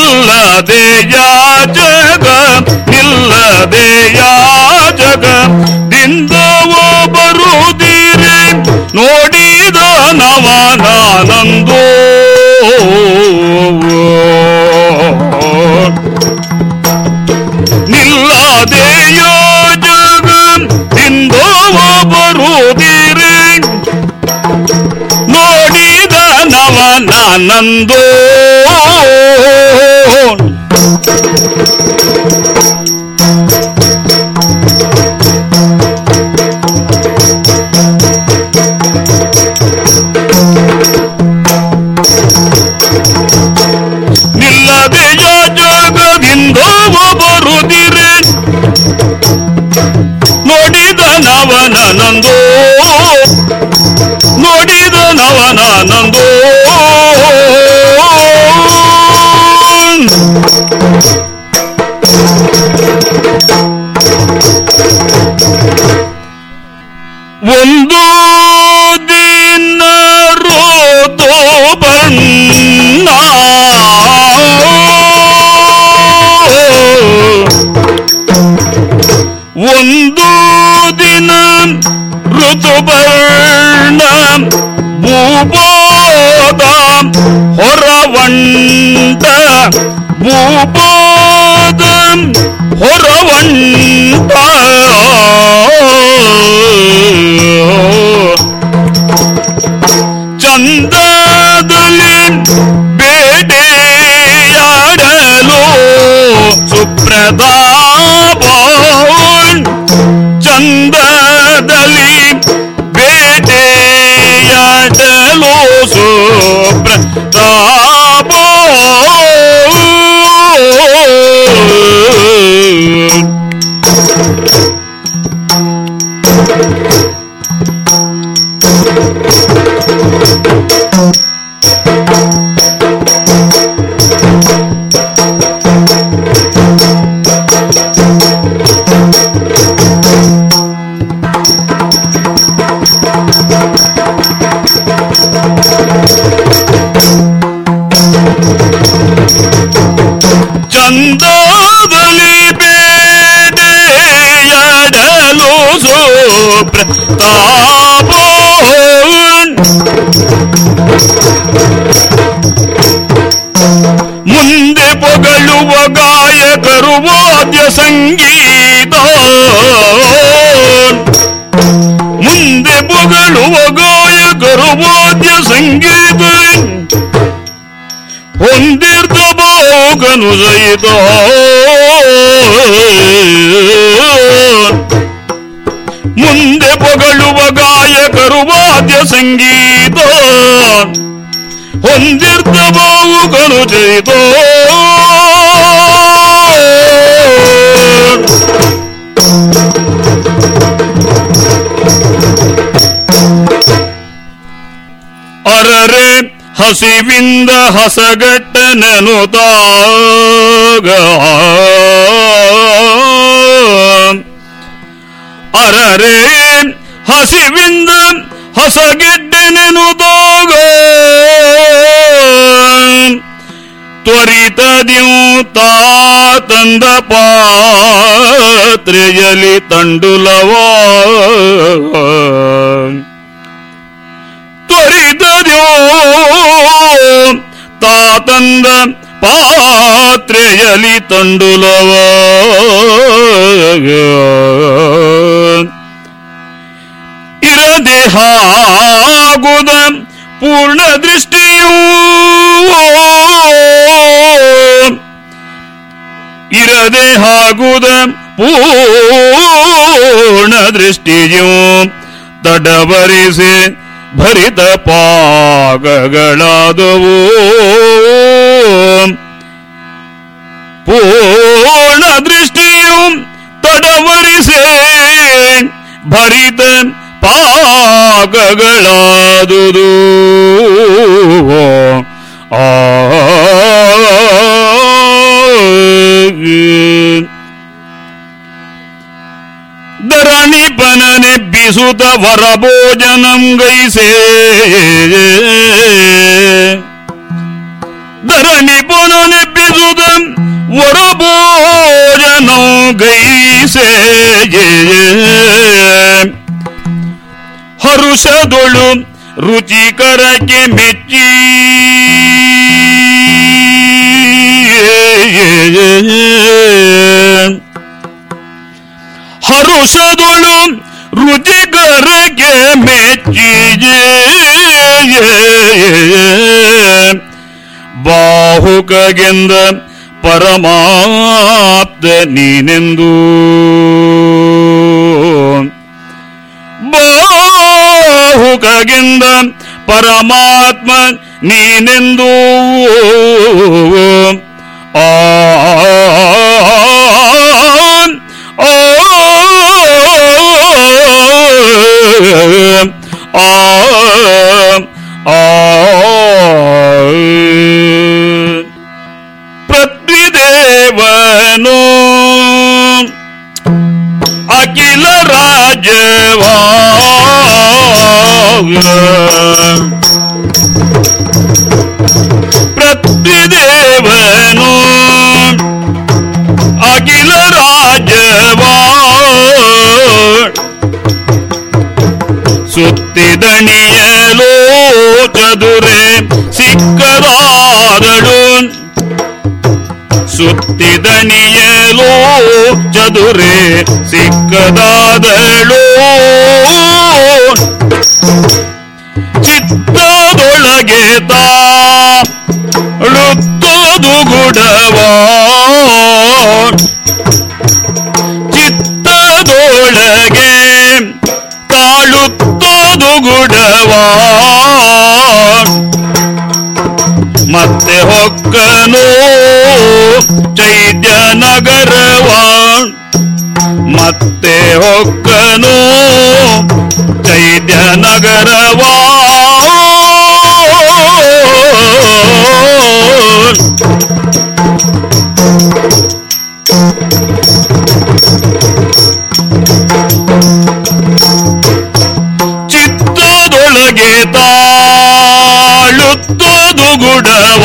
ನಿಲ್ಲದೆಯ ಜಗ ನಿಲ್ಲದೆಯ ಜಗ ದಿಂದವ ಬರುವುದಿರಿ ನೋಡಿದ ನವನಾನಂದೋ ನಿಲ್ಲದೆಯ ಜಗ ದಿಂದವ ಬರುವುದಿರಿ ನೋಡಿದ ನವನಾನಂದೋ ನಿಲ್ಲದೆಯ ಜಗದಿಂದ ಬರುದಿರೆ ನೋಡಿದ ನವನಾನಂದೋ ನೋಡಿದ ನವನಾನಂದೋ ಒಂದು ದಿನ ಋತು ಬಣ್ಣ ಒಂದು ದಿನ ಋತುಬರ್ಣ ಭೂಬೋದ ಹೊರವಂಟ ಭೂಬೋದ ಹೊರವಂಟ ಚಂದದಲ್ಲಿ ಬೇಟೆಯಾಡಲು ಸುಪ್ರತಾಪ ಚಂದದಲ್ಲಿ ಬೇಟೆಯಾಡಲು ಸುಪ್ರತಾಪ ಚಂದದಲ್ಲಿ ಬೇಟೆಯಾಡಲು ಸುಪ್ರತಾಪ ಮುಂದೆ ಪೊಗಳುವ ಗಾಯಕರು ವಾದ್ಯ ಸಂಗೀತ ಮುಂದೆ ಪೊಗಳುವ ಗಾಯಕರು ವಾದ್ಯ ಸಂಗೀತ ಹೊಂದಿರ್ದ ಬಾಗನು ಸಹಿತ ಮುಂದೆ ಪೊಗಳುವ ಗಾಯಕರು ವಾದ್ಯ ಸಂಗೀತ ಹೊಂದಿರ್ದ ಬಾವುಗಳು ಜಯಿತ ಅರರೆ ಹಸಿವಿಂದ ಹಸಗಟ್ಟನೆನುತ್ತಾಗ ಅರರೆ ಹಸಿವಿಂದ ಹಸಗೆಡ್ಡೆನೆನುದಾಗ ತ್ವರಿತದ್ಯೂ ತಾ ತಂದ ಪಾತ್ರೆಯಲಿ ತಂಡುಲವಾ ತ್ವರಿತದ್ಯೋ ತಾ ತಂದ ಪಾತ್ರೆಯಲಿ ತಂಡುಲವ ಇರದೆ ಹಾಗುದ ಪೂರ್ಣ ದೃಷ್ಟಿಯೂ ಇರದೆ ಹಾಗುದ ಪೂರ್ಣ ದೃಷ್ಟಿಯು ತಡವರಿಸಿ ಭರಿತ ಪಾಗಗಳಾದವು ಪೂರ್ಣ ದೃಷ್ಟಿಯು ತಡವರಿಸೆ ಭರಿತ ಪಾಗಗಳಾದುದು ಆ ಧರಣಿ ಪನನೆಬ್ಬಿಸುತ್ತ ವರಭೋಜನಂ ಗೈಸೇ ಧರಣಿ ಪುನನೆಬ್ಬಿಸುತ್ತ ವರಭೋಜನಂ ಗೈಸೆ ಹರುಷದೊಳು ರುಚಿಕರಕ್ಕೆ ಮೆಚ್ಚಿ ಹರುಷದೊಳು ರುಚಿಕರಕ್ಕೆ ಮೆಚ್ಚಿ ಬಾಹುಕಗೆಂದ ಪರಮಾಪ್ತ ನೀನೆಂದು ಬಾಹುಕಗೆಂದ ಪರಮಾತ್ಮ ನೀನೆಂದು ಆ ಆ ಪೃಥ್ವಿದೇವನು ಅಖಿಲ ರಾಜವಾ ಪೃಥ್ವಿದೇವನು ಅಖಿಲ ರಾಜವಾ ಸುತ್ತಿದಣಿಯಲೋ ಚದುರೆ ಸಿಕ್ಕದಾದಳು ಸುತ್ತಿದಣಿಯಲೋ ಚದುರೆ ಸಿಕ್ಕದಾದಳು ಚಿತ್ತದೊಳಗೆ ತಾಳುತ್ತದು ಗುಡವಾ ಚಿತ್ತದೊಳಗೆ ತಾಳುತ್ತದು ಗುಡವಾ ಮತ್ತೆ ಹೊಕ್ಕನು ಚೈತ್ಯ ನಗರವ ಮತ್ತೆ ಹೊಕ್ಕನು ಚೈತ್ಯ ನಗರವ ಚಿತ್ತದೊಳಗೆ ತಾಳುತ್ತದು ಗುಡವ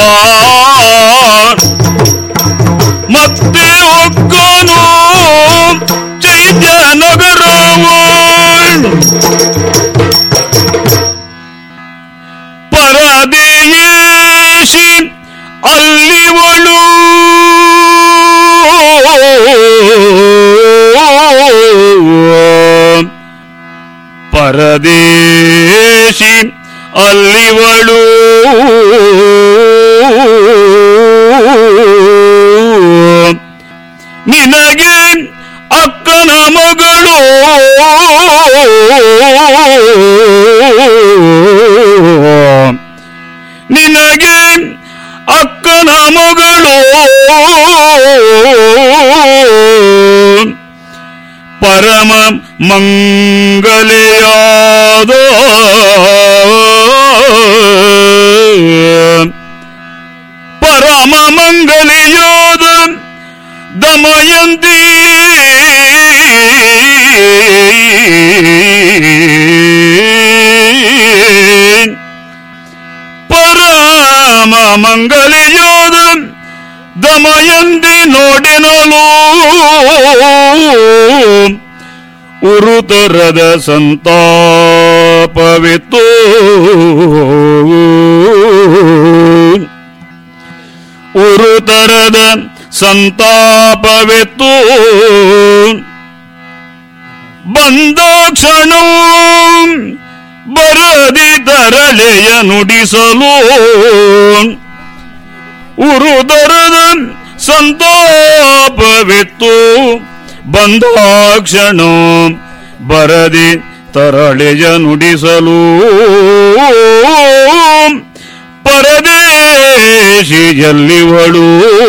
ಮತ್ತೆ ಒಕ್ಕನು ಚೈತ್ಯ ನಗರವು ಪರದೇಶಿ ಅಲ್ಲಿವಳು ಪರದೇಶಿ ಅಲ್ಲಿವಳು ನಿನಗೆ ಅಕ್ಕನ ಮಗಳು ನಿನಗೆ ಅಕ್ಕನ ಮಗಳು ಪರಮ ಮಂಗಲೆಯಾದ ಪರಮ ಮಂಗಲೆಯಾದ ದಮಯಂತಿ ಪರಮ ಮಂಗಲೆಯಾದ ದಮಯಂತಿ ನೋಡೆನಲು ಉರುತರದ ಸಂತಾಪವಿತ್ತು ಉರುತರದ ಸಂತಾಪವಿತ್ತು ಬಂದ ಕ್ಷಣ ಬರದಿ ತರಳೆಯ ನುಡಿಸಲು ಉರುದರದ ಸಂತಾಪವಿತ್ತು ಬಂದಾಕ್ಷಣ ಬರದಿ ತರಳೆಯ ನುಡಿಸಲು ಪರದೇಶಿಯಲ್ಲಿವಳು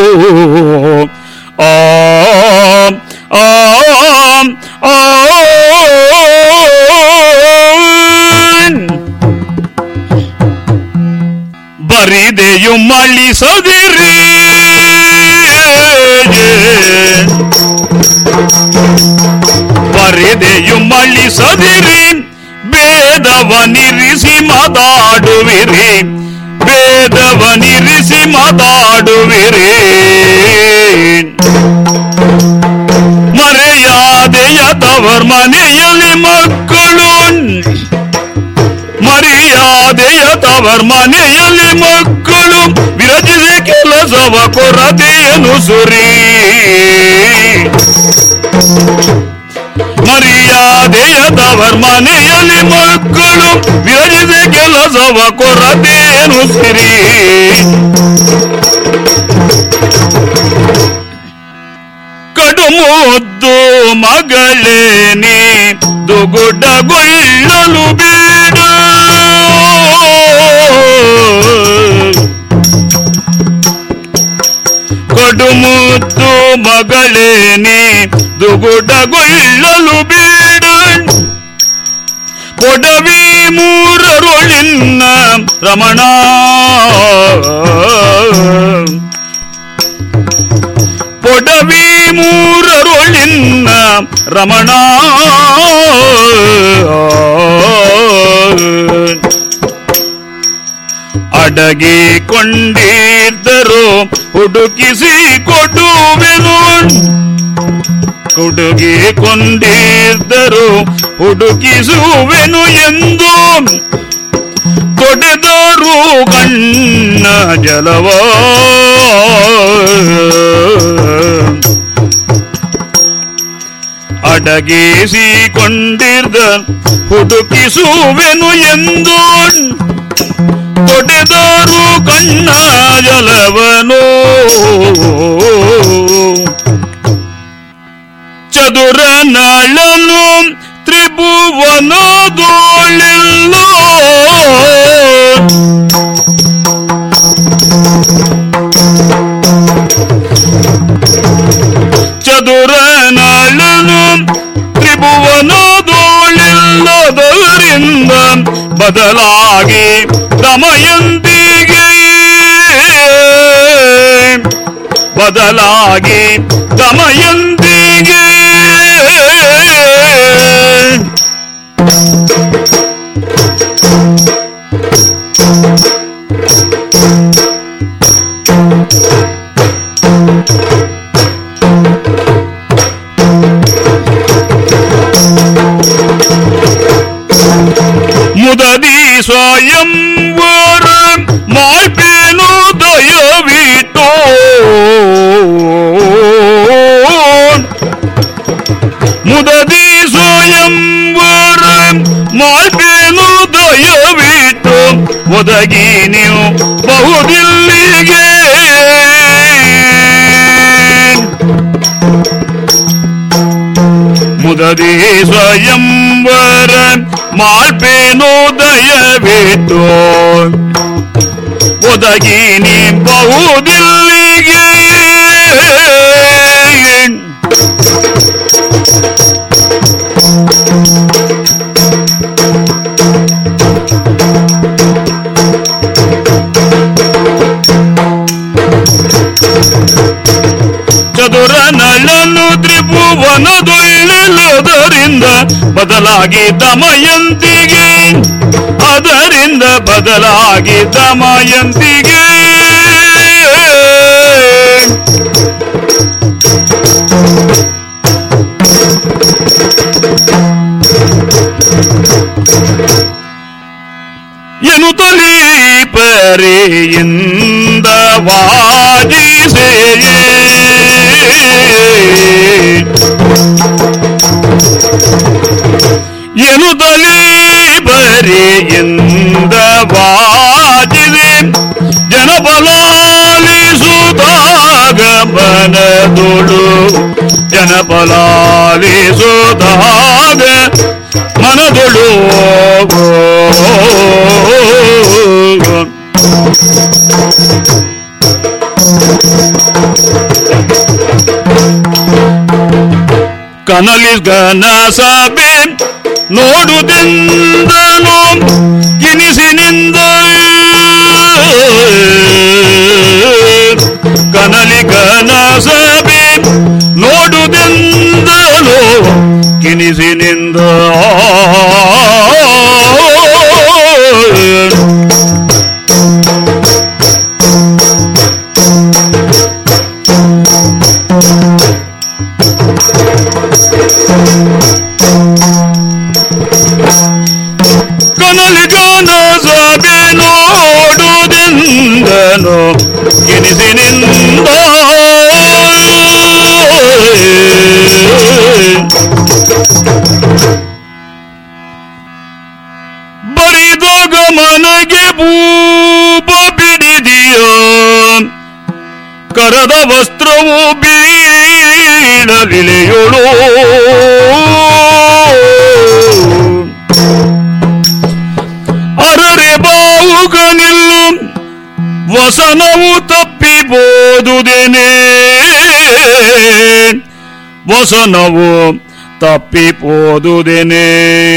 ಆ ಆ ಆ ಬರಿದೆಯು ಮಳಿಸದಿರಿ ಬರಿದೆಯು ಮಳಿಸದಿರಿ ಭೇದವ ನಿರಿಸಿ ಮಾತಾಡುವಿರಿ ಭೇದವ ಧ್ವನಿರಿಸಿ ಮಾತಾಡುವಿರಿ ಮರೆಯಾದೆಯ ತವರ್ ಮನೆಯಲ್ಲಿ ಮಕ್ಕಳು ಮರ್ಯಾದೆಯ ತವರ್ ಮನೆಯಲ್ಲಿ ಮಕ್ಕಳು ವಿರಚಿಸಿ ಕೆಲಸವ ಕೊರತೆಯನ್ನು ಸುರಿ ಮರ್ಯಾದೆಯ ತವರ್ ಮನೆಯಲ್ಲಿ ಮಕ್ಕಳು ವಿರಚಿಸಿ ಕೆಲಸವ ಕೊರತೆಯನ್ನು ಸಿರಿ ಕಡುಮುದ್ದು ಮಗಳೇನೆ ದುಗುಡಗೊಳ್ಳಲು ಬೇಡ ಕಡುಮುದ್ದು ಮಗಳೇನೆ ದುಗುಡಗೊಳ್ಳಲು ಬೇಡ ಕೊಡವಿ ಮೂರರೊಳಿನ್ನ ರಮಣ ಕೊಡವಿ ಮೂರರೊಳಿನ್ನ ರಮಣ ಅಡಗಿ ಕೊಂಡಿದ್ದರು ಹುಡುಕಿಸಿ ಕೊಡುವೆನು ಹುಡುಗಿ ಕೊಂಡಿದ್ದರು ಹುಡುಕಿಸುವೆನು ಎಂದು ತೊಡೆದರು ಕಣ್ಣ ಜಲವ ಅಡಗಿಸಿಕೊಂಡಿದ್ದ ಹುಡುಕಿಸುವೆನು ಎಂದು ತೊಡೆದರು ಕಣ್ಣ ಜಲವನು ಚದುರ ನಳನು ತ್ರಿಭುವನದೋಳೆಲ್ಲೋ ಚದುರ ನಳನು ತ್ರಿಭುವನದೋಳೆಲ್ಲದರಿಂದ ಬದಲಾಗಿ ದಮಯಂತಿಗೆ ಬದಲಾಗಿ ದಮಯಂತಿಗೆ ಮುದದಿ ಸ್ವಯಂವರ ಮಾಡ್ಬೇನು ದಯವಿಟ್ಟು ಮುದದಿ ಸ್ವಯಂವರ ಮಾಡ್ಬೇನು ದಯವಿಟ್ಟು ಒದಗಿ ನೀವು ಬಹುದಿಲ್ಲಿಗೆ ಮುದದಿ ಸ್ವಯಂವರ ಮಾಡ್ಬೇನು ದಯವಿಟ್ಟು ಒದಗಿ ನೀ ಬಹುದಿಲ್ಲಿಗೆ ಚದುರ ನಳನು ತ್ರಿಭುವನದೊಳ್ಳೆಲ್ಲದರಿಂದ ಬದಲಾಗಿ ದಮಯಂತಿಗೆ ಅದರಿಂದ ಬದಲಾಗಿ ದಮಯಂತಿಗೆ ಎನ್ನುತ್ತಲೀ ಪರೆಯಿಂದ ವಾಜಿಸೆ ಎನ್ನುತ್ತಲೀ ಪರೆಯಿಂದ ವಾಜಿದೆ ಜನಬಲಾಲಿಸುತ್ತಾಗ ಮನದೊಳು ಜನಬಲಾಲಿಸುತ್ತಾಗ ಮನದೊಳು ಕನಲಿ ಗನ ಸಭೆ ನೋಡುದೆಂದನು ಗಿನಿಸಿನಿಂದ ಕನಲಿ ಗನ ಸಭೆ ನೋಡುದೆಂದನು ಕಿನಿಸಿನಿಂದ ಬಾವು ಬೀಳಲಿಲೆಯೋಳು ಅರರೆ ಬಾವುಗ ನಿಲ್ಲು ವಸನವು ತಪ್ಪಿಬೋದುದೇನೆ ವಸನವು ತಪ್ಪಿపోದುದೇನೆ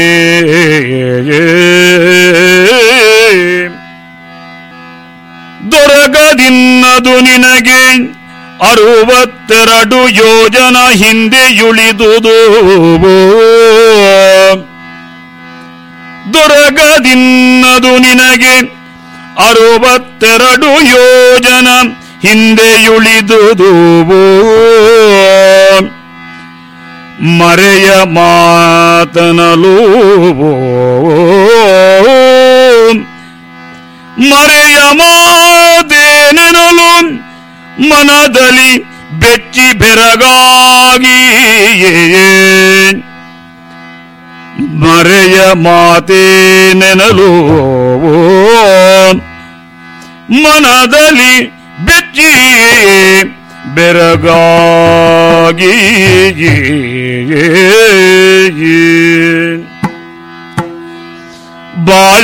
ದೊರಗದಿನ್ನದು ನಿನಗೆ ಅರುವತ್ತೆರಡು ಯೋಜನ ಹಿಂದೆಯುಳಿದುದು ದೊರಗದಿನ್ನದು ನಿನಗೆ ಅರುವತ್ತೆರಡು ಯೋಜನ ಹಿಂದೆಯುಳಿದುದು ಮರೆಯ ಮಾತನಲು ಮರೆಯ ಮಾತೇನೆನಲು ಮನದಲ್ಲಿ ಬೆಚ್ಚಿ ಬೆರಗಾಗಿ ಮರೆಯ ಮಾತೇನೆನಲು ಮನದಲ್ಲಿ ಬೆಚ್ಚಿ ಬೆರಗಾಗಿ ಬಾಳ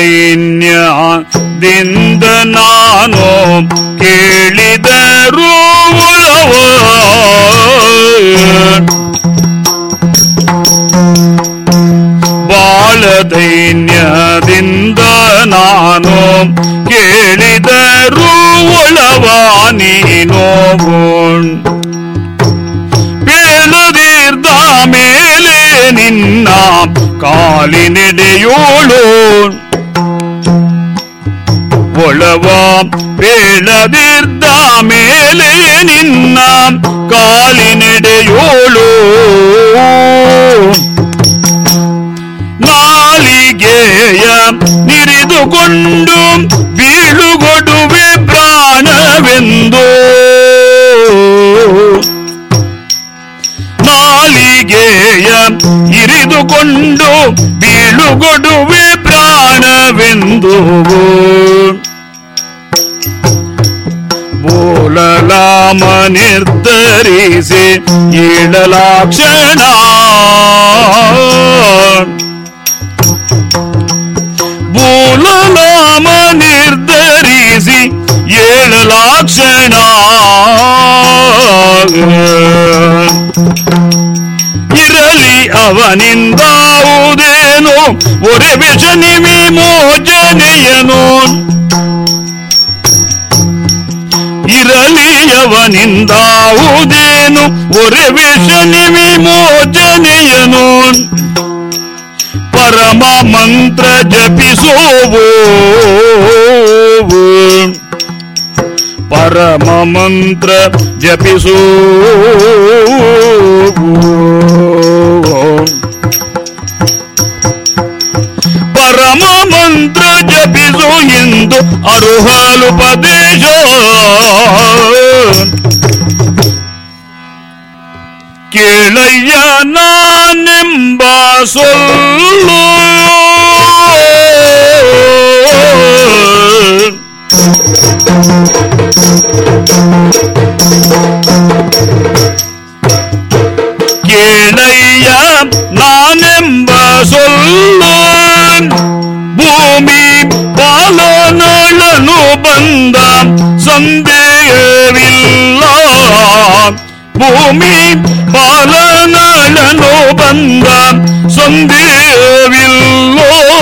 ದೈನ್ಯದಿಂದ ನಾನು ಕೇಳಿದರು ಉಳವ ಬಾಳ ದೈನ್ಯದಿಂದ ನಾನು ಕೇಳಿದರು ಒಳವ ನೀನೋ ಬೇಳದಿರ್ದ ಮೇಲೆ ನಿನ್ನ ಕಾಲಿನೆಡೆಯೋಳು ಒಳವ ಬೇಳದಿರ್ದ ಮೇಲೆ ನಿನ್ನ ಕಾಲಿನೆಡೆಯೋಳು ನಾಲಿಗೆಯ ನಿರಿದುಕೊಂಡು ಬೀಳುಗೊಡುವೆ ಪ್ರಾಣವೆಂದು ನಾಲಿಗೆಯ ಇರಿದುಕೊಂಡು ಬೀಳುಗೊಡುವೆ ಪ್ರಾಣವೆಂದು ಬೋಲಲಾಮ ನಿರ್ಧರಿಸಿ ಏಳಲಾಕ್ಷಣ ಬೋಲಲಾಮ ನಿರ್ಧರಿಸಿ ಏಳಲಾಕ್ಷಣ ಇರಲಿ ಅವನಿಂದಾವುದೇನು ಒರೆ ವಿಷನಿ ವಿಮೋಚನೆಯನು ಇರಲಿ ಅವನಿಂದಾವುದೇನು ಒರೆ ವಿಷನಿ ವಿಮೋಚನೆಯನು ಪರಮ ಮಂತ್ರ ಜಪಿಸುವು ಪರಮ ಮಂತ್ರ ಜಪಿಸು ಪರಮ ಮಂತ್ರ ಜಪಿಸು ಎಂದು ಅರುಹಲುಪದೇಶ ಕೇಳಯ್ಯ ನಾನೆಂಬ ಸೊಲ್ಲು ಕೇಳಯ್ಯ ನಾನೆಂಬ ಸೊಲ್ಲು ಭೂಮಿ ಪಾಲನಳನು ಬಂದ ಸಂದೇಹವಿಲ್ಲ ಭೂಮಿ ಪಾಲನಳನು ಬಂದ ಸಂದೇಹವಿಲ್ಲ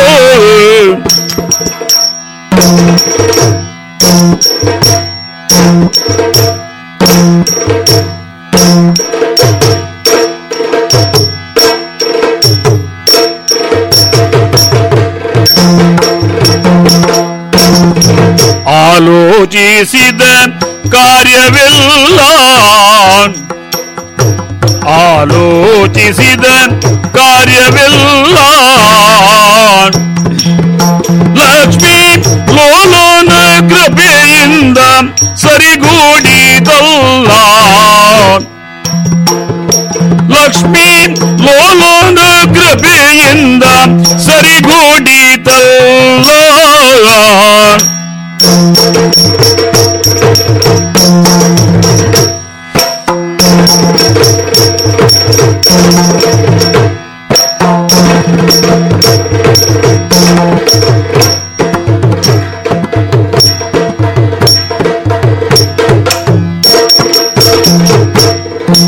ಆಲೋಚಿಸಿದ ಕಾರ್ಯವಿಲ್ಲ ಆಲೋಚಿಸಿದ ಕಾರ್ಯವಿಲ್ಲ ಲಕ್ಷ್ಮೀ ಲೋಲನ ಕೃಪೆಯಿಂದ ಸರಿಗೂಡಿದಲ್ಲ ಲಕ್ಷ್ಮೀ ಲೋಲನ ಕೃಪೆಯಿಂದ ಸರಿಗೂಡಿತಲ್ಲ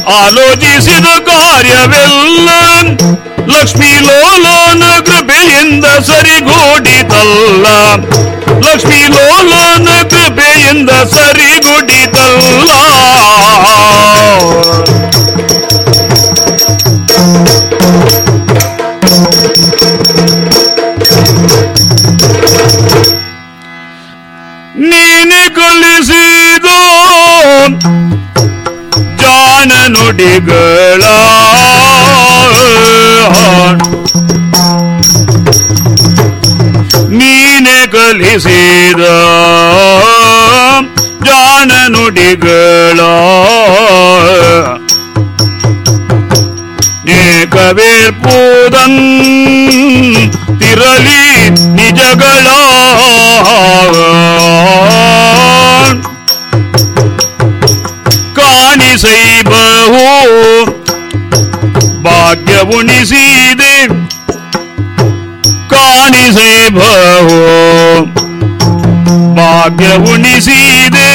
ಆಲೋಚಿಸಿದ ಕಾರ್ಯವೆಲ್ಲ ಲಕ್ಷ್ಮೀ ಲೋಲನ ಕೃಪೆಯಿಂದ ಸರಿಗೂಡಿತಲ್ಲ ಲಕ್ಷ್ಮೀ ಲೋಲನ ಕೃಪೆಯಿಂದ ಸರಿಗೂಡಿತಲ್ಲ ನೀನೆ ಕಲಿಸಿದ ಜಾಣ ನುಡಿಗಳ ನೀನೆ ಕಲಿಸಿದ ಜಾಣ ನುಡಿಗಳ ಏಕವೇರ್ಪೂದನ್ ತಿರಲಿ ನಿಜಗಳ ಕಾಣಿಸೈ ಬಹು ಭಾಗ್ಯ ಉಣಿಸಿದೆ ಕಾಣಿಸೈ ಬಹು ಭಾಗ್ಯ ಉಣಿಸಿದೆ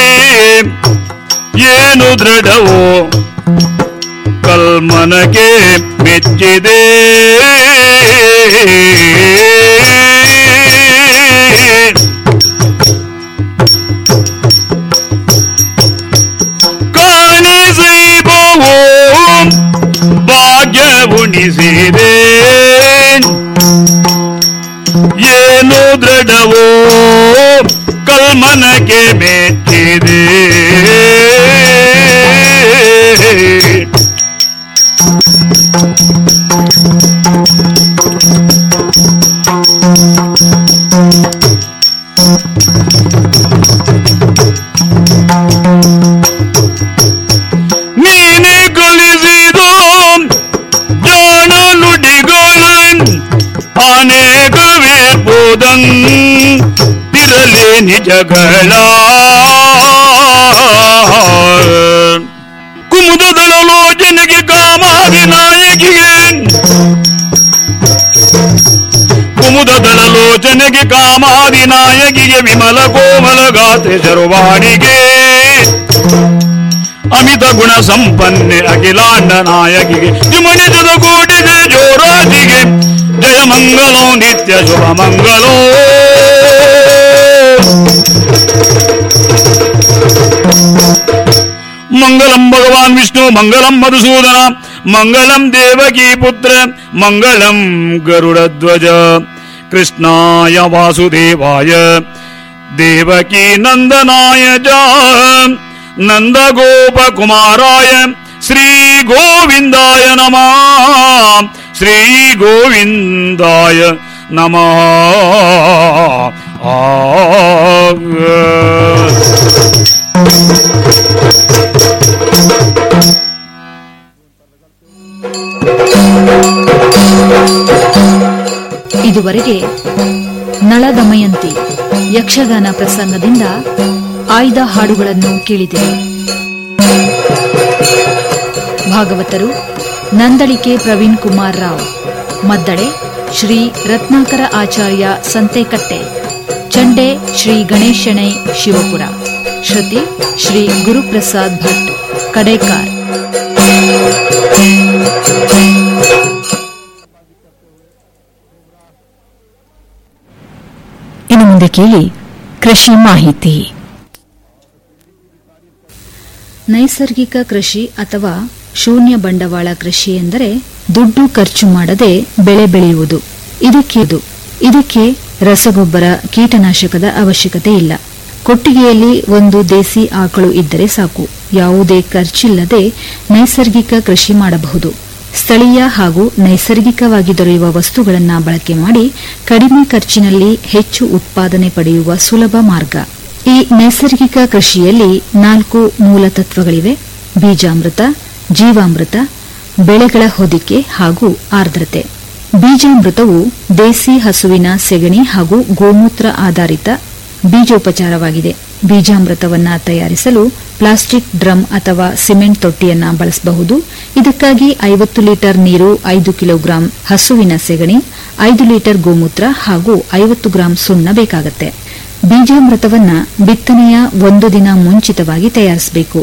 ಏನು ದೃಢವೋ ಕಲ್ಮನಗೆ ಮೆಚ್ಚಿದೆ ಕಾಣಿಸಬಹು ಭಾಗ್ಯ ಉಣಿಸಿದೆ ಏನು ದೃಢವೋ ಕಲ್ಮನಕ್ಕೆ ಮೆಚ್ಚಿದೆ ನೀನೆ ಕಲಿಸಿದ ಜಾಣ ನುಡಿಗಳನ್ ಅನೇಕವೇ ಬೋದನ್ ತಿರಲಿ ನಿಜಗಳ ಕುಮುದದಳಲೋಚನೆಗೆ ಕಾಮಾದಿ ನಾಯಕಿಗೆ ಕುಮುದದಳಲೋಚನೆಗೆ ಕಾಮಾದಿ ನಾಯಕಿಗೆ ವಿಮಲ ಕೋಮಲ ಗಾತ್ರೆ ಶರುವಾಣಿಗೆ ಅಮಿತ ಗುಣ ಸಂಪನ್ನೆ ಅಖಿಲಾಂಡ ನಾಯಕಿಗೆ ಜುಮಣಿತದ ಕೋಟಿಗೆ ಜೋರಾಜಿಗೆ ಜಯ ಮಂಗಳೋ ನಿತ್ಯ ಶುಭ ಮಂಗಳೋ ಮಂಗಲಂ ಭಗವಾನ್ ವಿಷ್ಣು ಮಂಗಲಂ ಮಧುಸೂದನ ಮಂಗಳಂ ದೇವಕೀ ಪುತ್ರ ಮಂಗಳಂ ಗರುಡಧ್ವಜ ಕೃಷ್ಣಾಯ ವಾಸುದೇವಾಯ ದೇವಕೀ ನಂದನಾಯ ಚ ನಂದಗೋಪಕುಮಾರಾಯ ಶ್ರೀ ಗೋವಿಂದಾಯ ನಮಃ ಶ್ರೀ ಗೋವಿಂದಾಯ ನಮಃ ಆ ಇದುವರೆಗೆ ನಳದಮಯಂತಿ ಯಕ್ಷಗಾನ ಪ್ರಸಂಗದಿಂದ ಆಯ್ದ ಹಾಡುಗಳನ್ನು ಕೇಳಿದಿರಿ ಭಾಗವತರು ನಂದಳಿಕೆ ಪ್ರವೀಣ್ ಕುಮಾರ್ ರಾವ್ ಮದ್ದಳೆ ಶ್ರೀ ರತ್ನಾಕರ ಆಚಾರ್ಯ ಸಂತೆಕಟ್ಟೆ ಚಂಡೆ ಶ್ರೀ ಗಣೇಶಣೈ ಶಿವಪುರ ಶ್ರುತಿ ಶ್ರೀ ಗುರುಪ್ರಸಾದ್ ಭಟ್ ಕಡೇಕಾರ್ ಇನ್ನು ಮುಂದೆ ಕೇಳಿ ಕೃಷಿ ಮಾಹಿತಿ ನೈಸರ್ಗಿಕ ಕೃಷಿ ಅಥವಾ ಶೂನ್ಯ ಬಂಡವಾಳ ಕೃಷಿ ಎಂದರೆ ದುಡ್ಡು ಖರ್ಚು ಮಾಡದೆ ಬೆಳೆ ಬೆಳೆಯುವುದು ಇದಕ್ಕೆ ಇದು ಇದಕ್ಕೆ ರಸಗೊಬ್ಬರ ಕೀಟನಾಶಕದ ಅವಶ್ಯಕತೆ ಇಲ್ಲ ಕೊಟ್ಟಿಗೆಯಲ್ಲಿ ಒಂದು ದೇಸಿ ಆಕಳು ಇದ್ದರೆ ಸಾಕು ಯಾವುದೇ ಖರ್ಚಿಲ್ಲದೆ ನೈಸರ್ಗಿಕ ಕೃಷಿ ಮಾಡಬಹುದು ಸ್ಥಳೀಯ ಹಾಗೂ ನೈಸರ್ಗಿಕವಾಗಿ ದೊರೆಯುವ ವಸ್ತುಗಳನ್ನು ಬಳಕೆ ಮಾಡಿ ಕಡಿಮೆ ಖರ್ಚಿನಲ್ಲಿ ಹೆಚ್ಚು ಉತ್ಪಾದನೆ ಪಡೆಯುವ ಸುಲಭ ಮಾರ್ಗ ಈ ನೈಸರ್ಗಿಕ ಕೃಷಿಯಲ್ಲಿ ನಾಲ್ಕು ಮೂಲ ತತ್ವಗಳಿವೆ ಬೀಜಾಮೃತ ಜೀವಾಮೃತ ಬೆಳೆಗಳ ಹೊದಿಕೆ ಹಾಗೂ ಆರ್ದ್ರತೆ ಬೀಜಾಮೃತವು ದೇಸಿ ಹಸುವಿನ ಸೆಗಣಿ ಹಾಗೂ ಗೋಮೂತ್ರ ಆಧಾರಿತ ಬೀಜೋಪಚಾರವಾಗಿದೆ ಬೀಜಾಮೃತವನ್ನ ತಯಾರಿಸಲು ಪ್ಲಾಸ್ಟಿಕ್ ಡ್ರಮ್ ಅಥವಾ ಸಿಮೆಂಟ್ ತೊಟ್ಟಿಯನ್ನ ಬಳಸಬಹುದು ಇದಕ್ಕಾಗಿ ಐವತ್ತು ಲೀಟರ್ ನೀರು ಐದು ಕಿಲೋಗ್ರಾಂ ಹಸುವಿನ ಸೆಗಣಿ ಐದು ಲೀಟರ್ ಗೋಮೂತ್ರ ಹಾಗೂ ಐವತ್ತು ಗ್ರಾಂ ಸುಣ್ಣ ಬೇಕಾಗುತ್ತೆ ಬೀಜಾಮೃತವನ್ನ ಬಿತ್ತನೆಯ ಒಂದು ದಿನ ಮುಂಚಿತವಾಗಿ ತಯಾರಿಸಬೇಕು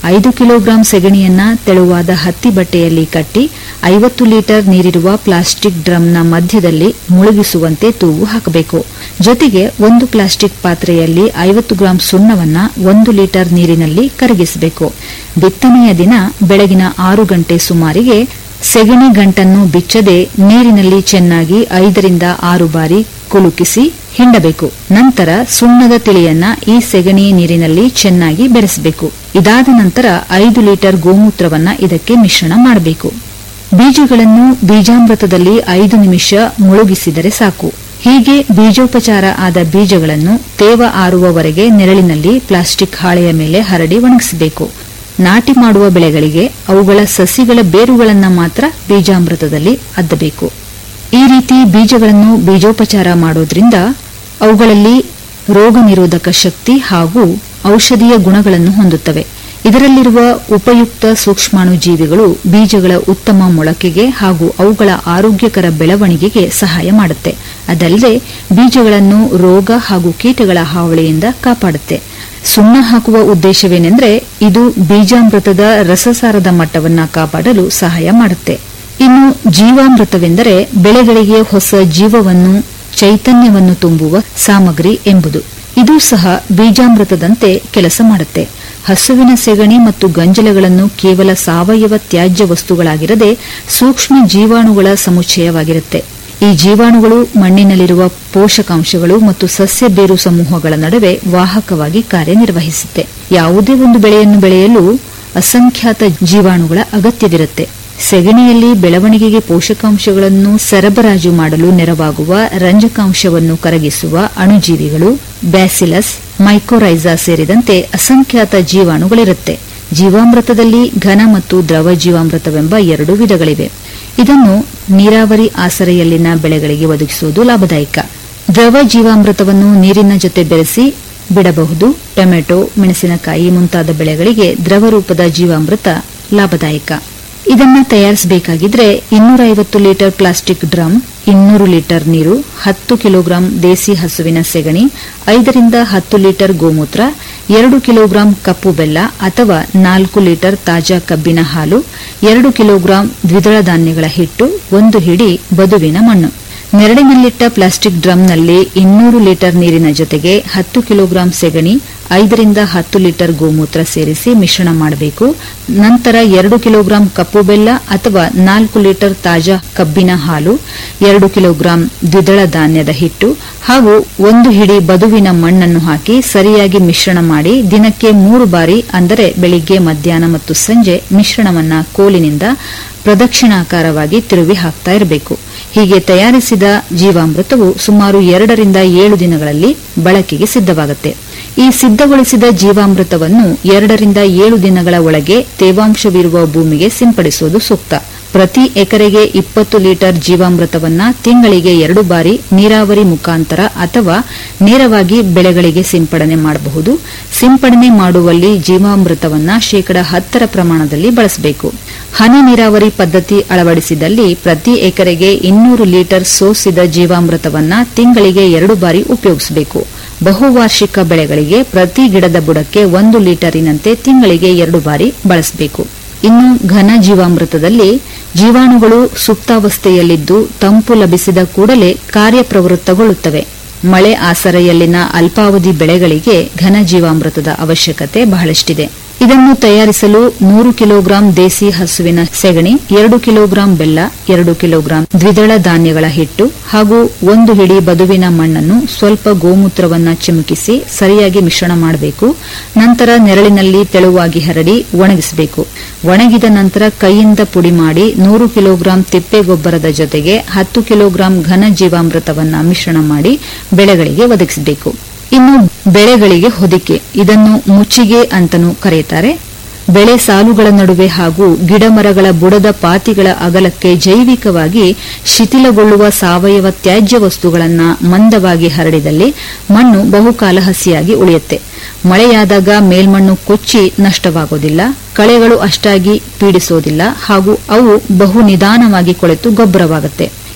ಐದು ಕಿಲೋಗ್ರಾಂ ಸೆಗಣಿಯನ್ನ ತೆಳುವಾದ ಹತ್ತಿ ಬಟ್ಟೆಯಲ್ಲಿ ಕಟ್ಟಿ ಐವತ್ತು ಲೀಟರ್ ನೀರಿರುವ ಪ್ಲಾಸ್ಟಿಕ್ ಡ್ರಮ್ನ ಮಧ್ಯದಲ್ಲಿ ಮುಳುಗಿಸುವಂತೆ ತೂಗು ಹಾಕಬೇಕು ಜೊತೆಗೆ ಒಂದು ಪ್ಲಾಸ್ಟಿಕ್ ಪಾತ್ರೆಯಲ್ಲಿ ಐವತ್ತು ಗ್ರಾಂ ಸುಣ್ಣವನ್ನ ಒಂದು ಲೀಟರ್ ನೀರಿನಲ್ಲಿ ಕರಗಿಸಬೇಕು ಬಿತ್ತನೆಯ ದಿನ ಬೆಳಗಿನ ಆರು ಗಂಟೆ ಸುಮಾರಿಗೆ ಸೆಗಣಿ ಗಂಟನ್ನು ಬಿಚ್ಚದೆ ನೀರಿನಲ್ಲಿ ಚೆನ್ನಾಗಿ ಐದರಿಂದ ಆರು ಬಾರಿ ಕುಲುಕಿಸಿ ಹಿಂಡಬೇಕು ನಂತರ ಸುಣ್ಣದ ತಿಳಿಯನ್ನ ಈ ಸೆಗಣಿ ನೀರಿನಲ್ಲಿ ಚೆನ್ನಾಗಿ ಬೆರೆಸಬೇಕು ಇದಾದ ನಂತರ ಐದು ಲೀಟರ್ ಗೋಮೂತ್ರವನ್ನ ಇದಕ್ಕೆ ಮಿಶ್ರಣ ಮಾಡಬೇಕು ಬೀಜಗಳನ್ನು ಬೀಜಾಮೃತದಲ್ಲಿ ಐದು ನಿಮಿಷ ಮುಳುಗಿಸಿದರೆ ಸಾಕು ಹೀಗೆ ಬೀಜೋಪಚಾರ ಆದ ಬೀಜಗಳನ್ನು ತೇವ ಆರುವವರೆಗೆ ನೆರಳಿನಲ್ಲಿ ಪ್ಲಾಸ್ಟಿಕ್ ಹಾಳೆಯ ಮೇಲೆ ಹರಡಿ ಒಣಗಿಸಬೇಕು ನಾಟಿ ಮಾಡುವ ಬೆಳೆಗಳಿಗೆ ಅವುಗಳ ಸಸಿಗಳ ಬೇರುಗಳನ್ನು ಮಾತ್ರ ಬೀಜಾಮೃತದಲ್ಲಿ ಅದ್ದಬೇಕು ಈ ರೀತಿ ಬೀಜಗಳನ್ನು ಬೀಜೋಪಚಾರ ಮಾಡೋದ್ರಿಂದ ಅವುಗಳಲ್ಲಿ ರೋಗ ನಿರೋಧಕ ಶಕ್ತಿ ಹಾಗೂ ಔಷಧೀಯ ಗುಣಗಳನ್ನು ಹೊಂದುತ್ತವೆ ಇದರಲ್ಲಿರುವ ಉಪಯುಕ್ತ ಸೂಕ್ಷ್ಮಾಣು ಜೀವಿಗಳು ಬೀಜಗಳ ಉತ್ತಮ ಮೊಳಕೆಗೆ ಹಾಗೂ ಅವುಗಳ ಆರೋಗ್ಯಕರ ಬೆಳವಣಿಗೆಗೆ ಸಹಾಯ ಮಾಡುತ್ತೆ ಅದಲ್ಲದೆ ಬೀಜಗಳನ್ನು ರೋಗ ಹಾಗೂ ಕೀಟಗಳ ಹಾವಳಿಯಿಂದ ಕಾಪಾಡುತ್ತೆ ಸುಣ್ಣ ಹಾಕುವ ಉದ್ದೇಶವೇನೆಂದರೆ ಇದು ಬೀಜಾಮೃತದ ರಸಸಾರದ ಮಟ್ಟವನ್ನ ಕಾಪಾಡಲು ಸಹಾಯ ಮಾಡುತ್ತೆ ಇನ್ನು ಜೀವಾಮೃತವೆಂದರೆ ಬೆಳೆಗಳಿಗೆ ಹೊಸ ಜೀವವನ್ನು ಚೈತನ್ಯವನ್ನು ತುಂಬುವ ಸಾಮಗ್ರಿ ಎಂಬುದು ಇದು ಸಹ ಬೀಜಾಮೃತದಂತೆ ಕೆಲಸ ಮಾಡುತ್ತೆ ಹಸುವಿನ ಸೆಗಣಿ ಮತ್ತು ಗಂಜಲಗಳನ್ನು ಕೇವಲ ಸಾವಯವ ತ್ಯಾಜ್ಯ ವಸ್ತುಗಳಾಗಿರದೆ ಸೂಕ್ಷ್ಮ ಜೀವಾಣುಗಳ ಸಮುಚ್ಚಯವಾಗಿರುತ್ತೆ ಈ ಜೀವಾಣುಗಳು ಮಣ್ಣಿನಲ್ಲಿರುವ ಪೋಷಕಾಂಶಗಳು ಮತ್ತು ಸಸ್ಯ ಬೇರು ಸಮೂಹಗಳ ನಡುವೆ ವಾಹಕವಾಗಿ ಕಾರ್ಯನಿರ್ವಹಿಸುತ್ತೆ ಯಾವುದೇ ಒಂದು ಬೆಳೆಯನ್ನು ಬೆಳೆಯಲು ಅಸಂಖ್ಯಾತ ಜೀವಾಣುಗಳ ಅಗತ್ಯವಿರುತ್ತೆ ಸೆಗಣಿಯಲ್ಲಿ ಬೆಳವಣಿಗೆಗೆ ಪೋಷಕಾಂಶಗಳನ್ನು ಸರಬರಾಜು ಮಾಡಲು ನೆರವಾಗುವ ರಂಜಕಾಂಶವನ್ನು ಕರಗಿಸುವ ಅಣುಜೀವಿಗಳು ಬ್ಯಾಸಿಲಸ್ ಮೈಕೋರೈಸಾ ಸೇರಿದಂತೆ ಅಸಂಖ್ಯಾತ ಜೀವಾಣುಗಳಿರುತ್ತೆ ಜೀವಾಮೃತದಲ್ಲಿ ಘನ ಮತ್ತು ದ್ರವ ಜೀವಾಮೃತವೆಂಬ ಎರಡು ವಿಧಗಳಿವೆ ಇದನ್ನು ನೀರಾವರಿ ಆಸರೆಯಲ್ಲಿನ ಬೆಳೆಗಳಿಗೆ ಒದಗಿಸುವುದು ಲಾಭದಾಯಕ ದ್ರವ ಜೀವಾಮೃತವನ್ನು ನೀರಿನ ಜೊತೆ ಬೆರೆಸಿ ಬಿಡಬಹುದು ಟೊಮೆಟೊ ಮೆಣಸಿನಕಾಯಿ ಮುಂತಾದ ಬೆಳೆಗಳಿಗೆ ದ್ರವ ರೂಪದ ಜೀವಾಮೃತ ಲಾಭದಾಯಕ ಇದನ್ನು ತಯಾರಿಸಬೇಕಾಗಿದ್ರೆ ಇನ್ನೂರ ಐವತ್ತು ಲೀಟರ್ ಪ್ಲಾಸ್ಟಿಕ್ ಡ್ರಮ್ ಇನ್ನೂರು ಲೀಟರ್ ನೀರು ಹತ್ತು ಕಿಲೋಗ್ರಾಂ ದೇಸಿ ಹಸುವಿನ ಸೆಗಣಿ ಐದರಿಂದ ಹತ್ತು ಲೀಟರ್ ಗೋಮೂತ್ರ ಎರಡು ಕಿಲೋಗ್ರಾಂ ಕಪ್ಪು ಬೆಲ್ಲ ಅಥವಾ ನಾಲ್ಕು ಲೀಟರ್ ತಾಜಾ ಕಬ್ಬಿನ ಹಾಲು ಎರಡು ಕಿಲೋಗ್ರಾಂ ದ್ವಿದಳ ಧಾನ್ಯಗಳ ಹಿಟ್ಟು ಒಂದು ಹಿಡಿ ಬದುವಿನ ಮಣ್ಣು ನೆರಳಿನಲ್ಲಿಟ್ಟ ಪ್ಲಾಸ್ಟಿಕ್ ಡ್ರಮ್ನಲ್ಲಿ ಇನ್ನೂರು ಲೀಟರ್ ನೀರಿನ ಜೊತೆಗೆ ಹತ್ತು ಕಿಲೋಗ್ರಾಂ ಸೆಗಣಿ ಐದರಿಂದ ಹತ್ತು ಲೀಟರ್ ಗೋಮೂತ್ರ ಸೇರಿಸಿ ಮಿಶ್ರಣ ಮಾಡಬೇಕು ನಂತರ ಎರಡು ಕಿಲೋಗ್ರಾಂ ಕಪ್ಪು ಬೆಲ್ಲ ಅಥವಾ ನಾಲ್ಕು ಲೀಟರ್ ತಾಜಾ ಕಬ್ಬಿನ ಹಾಲು ಎರಡು ಕಿಲೋಗ್ರಾಂ ದ್ವಿದಳ ಧಾನ್ಯದ ಹಿಟ್ಟು ಹಾಗೂ ಒಂದು ಹಿಡಿ ಬದುವಿನ ಮಣ್ಣನ್ನು ಹಾಕಿ ಸರಿಯಾಗಿ ಮಿಶ್ರಣ ಮಾಡಿ ದಿನಕ್ಕೆ ಮೂರು ಬಾರಿ ಅಂದರೆ ಬೆಳಿಗ್ಗೆ ಮಧ್ಯಾಹ್ನ ಮತ್ತು ಸಂಜೆ ಮಿಶ್ರಣವನ್ನ ಕೋಲಿನಿಂದ ಪ್ರದಕ್ಷಿಣಾಕಾರವಾಗಿ ತಿರುವಿ ಹಾಕ್ತಾ ಇರಬೇಕು ಹೀಗೆ ತಯಾರಿಸಿದ ಜೀವಾಮೃತವು ಸುಮಾರು ಎರಡರಿಂದ ಏಳು ದಿನಗಳಲ್ಲಿ ಬಳಕೆಗೆ ಸಿದ್ಧವಾಗುತ್ತೆ ಈ ಸಿದ್ಧಗೊಳಿಸಿದ ಜೀವಾಮೃತವನ್ನು ಎರಡರಿಂದ ಏಳು ದಿನಗಳ ಒಳಗೆ ತೇವಾಂಶವಿರುವ ಭೂಮಿಗೆ ಸಿಂಪಡಿಸುವುದು ಸೂಕ್ತ ಪ್ರತಿ ಎಕರೆಗೆ ಇಪ್ಪತ್ತು ಲೀಟರ್ ಜೀವಾಮೃತವನ್ನ ತಿಂಗಳಿಗೆ ಎರಡು ಬಾರಿ ನೀರಾವರಿ ಮುಖಾಂತರ ಅಥವಾ ನೇರವಾಗಿ ಬೆಳೆಗಳಿಗೆ ಸಿಂಪಡಣೆ ಮಾಡಬಹುದು ಸಿಂಪಡಣೆ ಮಾಡುವಲ್ಲಿ ಜೀವಾಮೃತವನ್ನ ಶೇಕಡ ಹತ್ತರ ಪ್ರಮಾಣದಲ್ಲಿ ಬಳಸಬೇಕು ಹನಿ ನೀರಾವರಿ ಪದ್ಧತಿ ಅಳವಡಿಸಿದಲ್ಲಿ ಪ್ರತಿ ಎಕರೆಗೆ ಇನ್ನೂರು ಲೀಟರ್ ಸೋಸಿದ ಜೀವಾಮೃತವನ್ನ ತಿಂಗಳಿಗೆ ಎರಡು ಬಾರಿ ಉಪಯೋಗಿಸಬೇಕು ಬಹುವಾರ್ಷಿಕ ಬೆಳೆಗಳಿಗೆ ಪ್ರತಿ ಗಿಡದ ಬುಡಕ್ಕೆ ಒಂದು ಲೀಟರಿನಂತೆ ತಿಂಗಳಿಗೆ ಎರಡು ಬಾರಿ ಬಳಸಬೇಕು ಇನ್ನು ಘನ ಜೀವಾಮೃತದಲ್ಲಿ ಜೀವಾಣುಗಳು ಸುಪ್ತಾವಸ್ಥೆಯಲ್ಲಿದ್ದು ತಂಪು ಲಭಿಸಿದ ಕೂಡಲೇ ಕಾರ್ಯಪ್ರವೃತ್ತಗೊಳ್ಳುತ್ತವೆ ಮಳೆ ಆಸರೆಯಲ್ಲಿನ ಅಲ್ಪಾವಧಿ ಬೆಳೆಗಳಿಗೆ ಘನ ಜೀವಾಮೃತದ ಅವಶ್ಯಕತೆ ಬಹಳಷ್ಟಿದೆ ಇದನ್ನು ತಯಾರಿಸಲು ನೂರು ಕಿಲೋಗ್ರಾಂ ದೇಸಿ ಹಸುವಿನ ಸೆಗಣಿ ಎರಡು ಕಿಲೋಗ್ರಾಂ ಬೆಲ್ಲ ಎರಡು ಕಿಲೋಗ್ರಾಂ ದ್ವಿದಳ ಧಾನ್ಯಗಳ ಹಿಟ್ಟು ಹಾಗೂ ಒಂದು ಹಿಡಿ ಬದುವಿನ ಮಣ್ಣನ್ನು ಸ್ವಲ್ಪ ಗೋಮೂತ್ರವನ್ನ ಚಿಮುಕಿಸಿ ಸರಿಯಾಗಿ ಮಿಶ್ರಣ ಮಾಡಬೇಕು ನಂತರ ನೆರಳಿನಲ್ಲಿ ತೆಳುವಾಗಿ ಹರಡಿ ಒಣಗಿಸಬೇಕು ಒಣಗಿದ ನಂತರ ಕೈಯಿಂದ ಪುಡಿ ಮಾಡಿ ನೂರು ಕಿಲೋಗ್ರಾಂ ತಿಪ್ಪೆ ಗೊಬ್ಬರದ ಜೊತೆಗೆ ಹತ್ತು ಕಿಲೋಗ್ರಾಂ ಘನ ಜೀವಾಮೃತವನ್ನ ಮಿಶ್ರಣ ಮಾಡಿ ಬೆಳೆಗಳಿಗೆ ಒದಗಿಸಬೇಕು ಇನ್ನು ಬೆಳೆಗಳಿಗೆ ಹೊದಿಕೆ ಇದನ್ನು ಮುಚ್ಚಿಗೆ ಅಂತನೂ ಕರೆಯುತ್ತಾರೆ ಬೆಳೆ ಸಾಲುಗಳ ನಡುವೆ ಹಾಗೂ ಗಿಡಮರಗಳ ಬುಡದ ಪಾತಿಗಳ ಅಗಲಕ್ಕೆ ಜೈವಿಕವಾಗಿ ಶಿಥಿಲಗೊಳ್ಳುವ ಸಾವಯವ ತ್ಯಾಜ್ಯ ವಸ್ತುಗಳನ್ನು ಮಂದವಾಗಿ ಹರಡಿದಲ್ಲಿ ಮಣ್ಣು ಬಹುಕಾಲ ಹಸಿಯಾಗಿ ಉಳಿಯುತ್ತೆ ಮಳೆಯಾದಾಗ ಮೇಲ್ಮಣ್ಣು ಕೊಚ್ಚಿ ನಷ್ಟವಾಗೋದಿಲ್ಲ ಕಳೆಗಳು ಅಷ್ಟಾಗಿ ಪೀಡಿಸೋದಿಲ್ಲ ಹಾಗೂ ಅವು ಬಹು ನಿಧಾನವಾಗಿ ಕೊಳೆತು ಗೊಬ್ಬರವಾಗುತ್ತೆ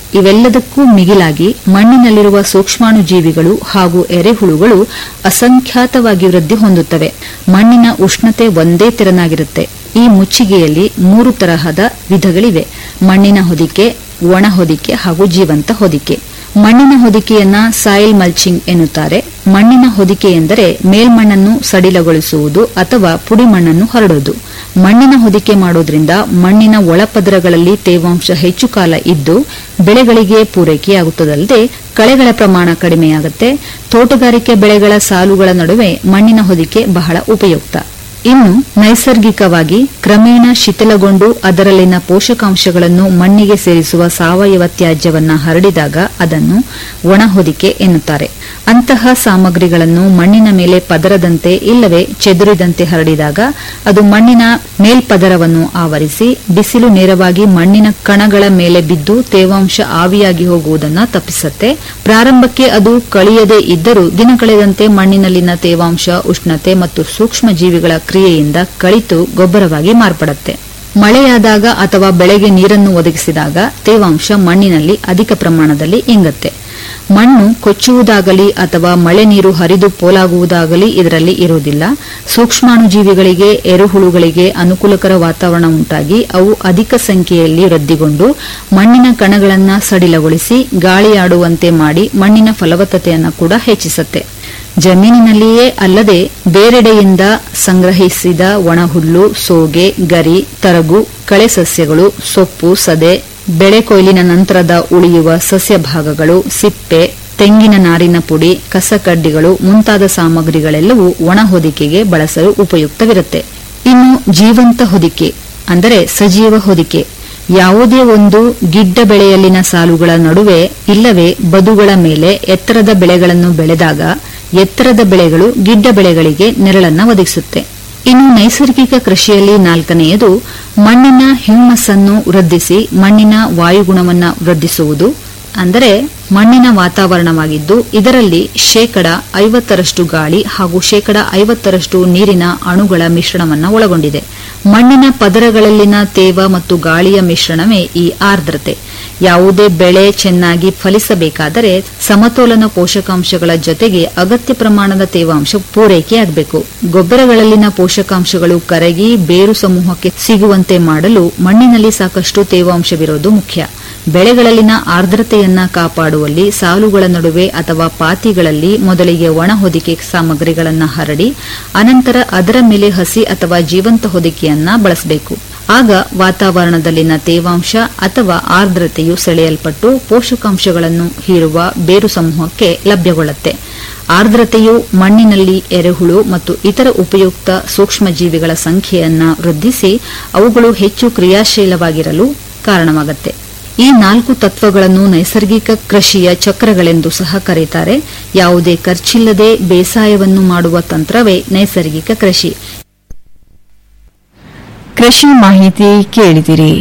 ಇವೆಲ್ಲದಕ್ಕೂ ಮಿಗಿಲಾಗಿ ಮಣ್ಣಿನಲ್ಲಿರುವ ಸೂಕ್ಷ್ಮಾಣು ಜೀವಿಗಳು ಹಾಗೂ ಎರೆಹುಳುಗಳು ಅಸಂಖ್ಯಾತವಾಗಿ ವೃದ್ಧಿ ಹೊಂದುತ್ತವೆ ಮಣ್ಣಿನ ಉಷ್ಣತೆ ಒಂದೇ ತೆರನಾಗಿರುತ್ತೆ ಈ ಮುಚ್ಚಿಗೆಯಲ್ಲಿ ಮೂರು ತರಹದ ವಿಧಗಳಿವೆ ಮಣ್ಣಿನ ಹೊದಿಕೆ ಒಣ ಹೊದಿಕೆ ಹಾಗೂ ಜೀವಂತ ಹೊದಿಕೆ ಮಣ್ಣಿನ ಹೊದಿಕೆಯನ್ನ ಸಾಯಿಲ್ ಮಲ್ಚಿಂಗ್ ಎನ್ನುತ್ತಾರೆ ಮಣ್ಣಿನ ಹೊದಿಕೆ ಎಂದರೆ ಮೇಲ್ಮಣ್ಣನ್ನು ಸಡಿಲಗೊಳಿಸುವುದು ಅಥವಾ ಪುಡಿ ಮಣ್ಣನ್ನು ಹರಡುವುದು ಮಣ್ಣಿನ ಹೊದಿಕೆ ಮಾಡೋದ್ರಿಂದ ಮಣ್ಣಿನ ಒಳಪದರಗಳಲ್ಲಿ ತೇವಾಂಶ ಹೆಚ್ಚು ಕಾಲ ಇದ್ದು ಬೆಳೆಗಳಿಗೆ ಪೂರೈಕೆಯಾಗುತ್ತದಲ್ಲದೆ ಕಳೆಗಳ ಪ್ರಮಾಣ ಕಡಿಮೆಯಾಗುತ್ತೆ ತೋಟಗಾರಿಕೆ ಬೆಳೆಗಳ ಸಾಲುಗಳ ನಡುವೆ ಮಣ್ಣಿನ ಹೊದಿಕೆ ಬಹಳ ಉಪಯುಕ್ತ ಇನ್ನು ನೈಸರ್ಗಿಕವಾಗಿ ಕ್ರಮೇಣ ಶಿಥಿಲಗೊಂಡು ಅದರಲ್ಲಿನ ಪೋಷಕಾಂಶಗಳನ್ನು ಮಣ್ಣಿಗೆ ಸೇರಿಸುವ ಸಾವಯವ ತ್ಯಾಜ್ಯವನ್ನ ಹರಡಿದಾಗ ಅದನ್ನು ಒಣಹೊದಿಕೆ ಎನ್ನುತ್ತಾರೆ ಅಂತಹ ಸಾಮಗ್ರಿಗಳನ್ನು ಮಣ್ಣಿನ ಮೇಲೆ ಪದರದಂತೆ ಇಲ್ಲವೇ ಚೆದುರಿದಂತೆ ಹರಡಿದಾಗ ಅದು ಮಣ್ಣಿನ ಮೇಲ್ಪದರವನ್ನು ಆವರಿಸಿ ಬಿಸಿಲು ನೇರವಾಗಿ ಮಣ್ಣಿನ ಕಣಗಳ ಮೇಲೆ ಬಿದ್ದು ತೇವಾಂಶ ಆವಿಯಾಗಿ ಹೋಗುವುದನ್ನು ತಪ್ಪಿಸುತ್ತೆ ಪ್ರಾರಂಭಕ್ಕೆ ಅದು ಕಳಿಯದೇ ಇದ್ದರೂ ದಿನ ಕಳೆದಂತೆ ಮಣ್ಣಿನಲ್ಲಿನ ತೇವಾಂಶ ಉಷ್ಣತೆ ಮತ್ತು ಸೂಕ್ಷ್ಮ ಜೀವಿಗಳ ಕ್ರಿಯೆಯಿಂದ ಕಳಿತು ಗೊಬ್ಬರವಾಗಿ ಮಾರ್ಪಡುತ್ತೆ ಮಳೆಯಾದಾಗ ಅಥವಾ ಬೆಳೆಗೆ ನೀರನ್ನು ಒದಗಿಸಿದಾಗ ತೇವಾಂಶ ಮಣ್ಣಿನಲ್ಲಿ ಅಧಿಕ ಪ್ರಮಾಣದಲ್ಲಿ ಇಂಗುತ್ತೆ ಮಣ್ಣು ಕೊಚ್ಚುವುದಾಗಲಿ ಅಥವಾ ಮಳೆ ನೀರು ಹರಿದು ಪೋಲಾಗುವುದಾಗಲಿ ಇದರಲ್ಲಿ ಇರುವುದಿಲ್ಲ ಸೂಕ್ಷ್ಮಾಣುಜೀವಿಗಳಿಗೆ ಎರೆಹುಳುಗಳಿಗೆ ಅನುಕೂಲಕರ ವಾತಾವರಣ ಉಂಟಾಗಿ ಅವು ಅಧಿಕ ಸಂಖ್ಯೆಯಲ್ಲಿ ವೃದ್ಧಿಗೊಂಡು ಮಣ್ಣಿನ ಕಣಗಳನ್ನು ಸಡಿಲಗೊಳಿಸಿ ಗಾಳಿಯಾಡುವಂತೆ ಮಾಡಿ ಮಣ್ಣಿನ ಫಲವತ್ತತೆಯನ್ನು ಕೂಡ ಹೆಚ್ಚಿಸುತ್ತೆ ಜಮೀನಿನಲ್ಲಿಯೇ ಅಲ್ಲದೆ ಬೇರೆಡೆಯಿಂದ ಸಂಗ್ರಹಿಸಿದ ಒಣಹುಲ್ಲು ಸೋಗೆ ಗರಿ ತರಗು ಕಳೆ ಸಸ್ಯಗಳು ಸೊಪ್ಪು ಸದೆ ಬೆಳೆ ಕೊಯ್ಲಿನ ನಂತರದ ಉಳಿಯುವ ಸಸ್ಯ ಭಾಗಗಳು ಸಿಪ್ಪೆ ತೆಂಗಿನ ನಾರಿನ ಪುಡಿ ಕಸಕಡ್ಡಿಗಳು ಮುಂತಾದ ಸಾಮಗ್ರಿಗಳೆಲ್ಲವೂ ಒಣ ಹೊದಿಕೆಗೆ ಬಳಸಲು ಉಪಯುಕ್ತವಿರುತ್ತೆ ಇನ್ನು ಜೀವಂತ ಹೊದಿಕೆ ಅಂದರೆ ಸಜೀವ ಹೊದಿಕೆ ಯಾವುದೇ ಒಂದು ಗಿಡ್ಡ ಬೆಳೆಯಲ್ಲಿನ ಸಾಲುಗಳ ನಡುವೆ ಇಲ್ಲವೇ ಬದುಗಳ ಮೇಲೆ ಎತ್ತರದ ಬೆಳೆಗಳನ್ನು ಬೆಳೆದಾಗ ಎತ್ತರದ ಬೆಳೆಗಳು ಗಿಡ್ಡ ಬೆಳೆಗಳಿಗೆ ನೆರಳನ್ನ ಒದಗಿಸುತ್ತೆ ಇನ್ನು ನೈಸರ್ಗಿಕ ಕೃಷಿಯಲ್ಲಿ ನಾಲ್ಕನೆಯದು ಮಣ್ಣಿನ ಹ್ಯೂಮಸ್ ಅನ್ನು ವೃದ್ಧಿಸಿ ಮಣ್ಣಿನ ವಾಯುಗುಣವನ್ನ ವೃದ್ಧಿಸುವುದು ಅಂದರೆ ಮಣ್ಣಿನ ವಾತಾವರಣವಾಗಿದ್ದು ಇದರಲ್ಲಿ ಶೇಕಡ ಐವತ್ತರಷ್ಟು ಗಾಳಿ ಹಾಗೂ ಶೇಕಡ ಐವತ್ತರಷ್ಟು ನೀರಿನ ಅಣುಗಳ ಮಿಶ್ರಣವನ್ನು ಒಳಗೊಂಡಿದೆ ಮಣ್ಣಿನ ಪದರಗಳಲ್ಲಿನ ತೇವ ಮತ್ತು ಗಾಳಿಯ ಮಿಶ್ರಣವೇ ಈ ಆರ್ದ್ರತೆ ಯಾವುದೇ ಬೆಳೆ ಚೆನ್ನಾಗಿ ಫಲಿಸಬೇಕಾದರೆ ಸಮತೋಲನ ಪೋಷಕಾಂಶಗಳ ಜೊತೆಗೆ ಅಗತ್ಯ ಪ್ರಮಾಣದ ತೇವಾಂಶ ಪೂರೈಕೆಯಾಗಬೇಕು ಗೊಬ್ಬರಗಳಲ್ಲಿನ ಪೋಷಕಾಂಶಗಳು ಕರಗಿ ಬೇರು ಸಮೂಹಕ್ಕೆ ಸಿಗುವಂತೆ ಮಾಡಲು ಮಣ್ಣಿನಲ್ಲಿ ಸಾಕಷ್ಟು ತೇವಾಂಶವಿರೋದು ಮುಖ್ಯ ಬೆಳೆಗಳಲ್ಲಿನ ಆರ್ದ್ರತೆಯನ್ನ ಕಾಪಾಡುವಲ್ಲಿ ಸಾಲುಗಳ ನಡುವೆ ಅಥವಾ ಪಾತಿಗಳಲ್ಲಿ ಮೊದಲಿಗೆ ಒಣ ಹೊದಿಕೆ ಸಾಮಗ್ರಿಗಳನ್ನು ಹರಡಿ ಅನಂತರ ಅದರ ಮೇಲೆ ಹಸಿ ಅಥವಾ ಜೀವಂತ ಹೊದಿಕೆಯನ್ನ ಬಳಸಬೇಕು ಆಗ ವಾತಾವರಣದಲ್ಲಿನ ತೇವಾಂಶ ಅಥವಾ ಆರ್ದ್ರತೆಯು ಸೆಳೆಯಲ್ಪಟ್ಟು ಪೋಷಕಾಂಶಗಳನ್ನು ಹೀರುವ ಬೇರು ಸಮೂಹಕ್ಕೆ ಲಭ್ಯಗೊಳ್ಳುತ್ತೆ ಆರ್ದ್ರತೆಯು ಮಣ್ಣಿನಲ್ಲಿ ಎರೆಹುಳು ಮತ್ತು ಇತರ ಉಪಯುಕ್ತ ಸೂಕ್ಷ್ಮಜೀವಿಗಳ ಸಂಖ್ಯೆಯನ್ನ ವೃದ್ಧಿಸಿ ಅವುಗಳು ಹೆಚ್ಚು ಕ್ರಿಯಾಶೀಲವಾಗಿರಲು ಕಾರಣವಾಗುತ್ತೆ ಈ ನಾಲ್ಕು ತತ್ವಗಳನ್ನು ನೈಸರ್ಗಿಕ ಕೃಷಿಯ ಚಕ್ರಗಳೆಂದು ಸಹ ಕರೆಯುತ್ತಾರೆ ಯಾವುದೇ ಖರ್ಚಿಲ್ಲದೆ ಬೇಸಾಯವನ್ನು ಮಾಡುವ ತಂತ್ರವೇ ನೈಸರ್ಗಿಕ ಕೃಷಿ ಕೃಷಿ ಮಾಹಿತಿ ಕೇಳಿದಿರಿ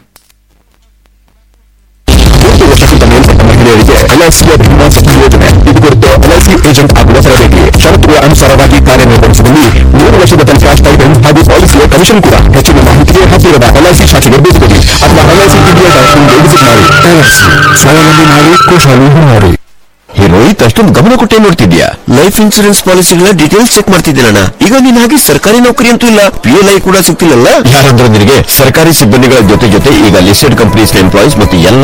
ಮೂವತ್ತು ವರ್ಷಕ್ಕಿಂತ ಮೇಲ್ಪಟ್ಟ ಮಹಿಳೆಯರಿಗೆ ಎಲ್ಐಸಿಯ ಭೀಮಾ ಸಖಿ ಯೋಜನೆ ಇದು ಕುರಿತು ಎಲ್ಐಸಿ ಏಜೆಂಟ್ ಆಗುವ ತರಬೇತಿ ಷರತ್ತುಗಳ ಅನುಸಾರವಾಗಿ ಕಾರ್ಯನಿರ್ವಹಿಸುವಲ್ಲಿ ಮೂರು ವರ್ಷದ ತನಕ ಸ್ಟೈಪೆಂಡ್ ಹಾಗೂ ಪಾಲಿಸಿಯ ಕಮಿಷನ್ ಕೂಡ ಹೆಚ್ಚಿನ ಮಾಹಿತಿಗೆ ಹತ್ತಿರದ ಎಲ್ಐಸಿ ಶಾಖೆಗೆ ಭೇಟಿ ಕೊಡಿ ಅಥವಾ ಎಲ್ಐಸಿ ಇಂಡಿಯಾ ಡಾಟ್ ಇನ್ಗೆ ವಿಸಿಟ್ ಮಾಡಿ ಎಲ್ಐಸಿ ಸ್ವಾವಲಂಬಿ ಮಾಡಿ ಖುಷಾಲಿ ಮಾಡಿ ಈ ರೋಹಿತ್ ಅಷ್ಟೊಂದು ಗಮನ ಕೊಟ್ಟೆ ನೋಡ್ತಿದ್ಯಾ ಲೈಫ್ ಇನ್ಶೂರೆನ್ಸ್ ಪಾಲಿಸಿಗಳ ಡೀಟೇಲ್ಸ್ ಚೆಕ್ ಮಾಡ್ತಿದ್ದೀನಣ್ಣ ಈಗ ನೀನ್ ಹಾಗೆ ಸರ್ಕಾರಿ ನೌಕರಿ ಅಂತೂ ಇಲ್ಲ ಪಿ ಎಲ್ ಐ ಕೂಡ ಸಿಗ್ತಿಲ್ಲಲ್ಲ ಯಾರಂದ್ರೆ ನಿನಗೆ ಸರ್ಕಾರಿ ಸಿಬ್ಬಂದಿಗಳ ಜೊತೆ ಜೊತೆ ಈಗ ಲಿಸ್ಟೆಡ್ ಕಂಪನೀಸ್ ಎಂಪ್ಲಾಯೀಸ್ ಮತ್ತು ಎಲ್ಲ